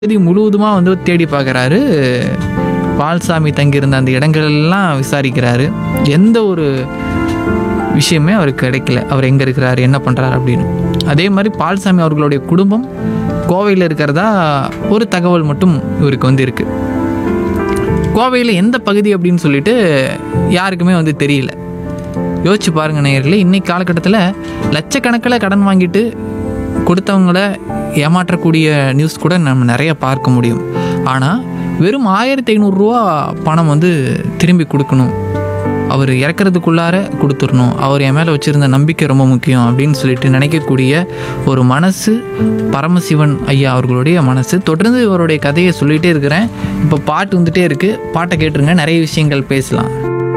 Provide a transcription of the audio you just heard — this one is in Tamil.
பகுதி முழுவதுமாக வந்து தேடி பார்க்குறாரு பால்சாமி தங்கியிருந்த அந்த இடங்களெல்லாம் விசாரிக்கிறாரு எந்த ஒரு விஷயமே அவருக்கு கிடைக்கல அவர் எங்கே இருக்கிறாரு என்ன பண்ணுறாரு அப்படின்னு அதே மாதிரி பால்சாமி அவர்களுடைய குடும்பம் கோவையில் இருக்கிறதா ஒரு தகவல் மட்டும் இவருக்கு வந்து இருக்கு கோவையில் எந்த பகுதி அப்படின்னு சொல்லிட்டு யாருக்குமே வந்து தெரியல யோசிச்சு பாருங்க நேயர்களே இன்னைக்கு காலகட்டத்தில் லட்சக்கணக்கில் கடன் வாங்கிட்டு கொடுத்தவங்கள ஏமாற்றக்கூடிய நியூஸ் கூட நம்ம நிறைய பார்க்க முடியும் ஆனால் வெறும் ஆயிரத்தி ஐநூறுரூவா பணம் வந்து திரும்பி கொடுக்கணும் அவர் இறக்கிறதுக்குள்ளார கொடுத்துடணும் அவர் என் மேலே வச்சுருந்த நம்பிக்கை ரொம்ப முக்கியம் அப்படின்னு சொல்லிட்டு நினைக்கக்கூடிய ஒரு மனசு பரமசிவன் ஐயா அவர்களுடைய மனசு தொடர்ந்து இவருடைய கதையை சொல்லிகிட்டே இருக்கிறேன் இப்போ பாட்டு வந்துட்டே இருக்குது பாட்டை கேட்டுருங்க நிறைய விஷயங்கள் பேசலாம்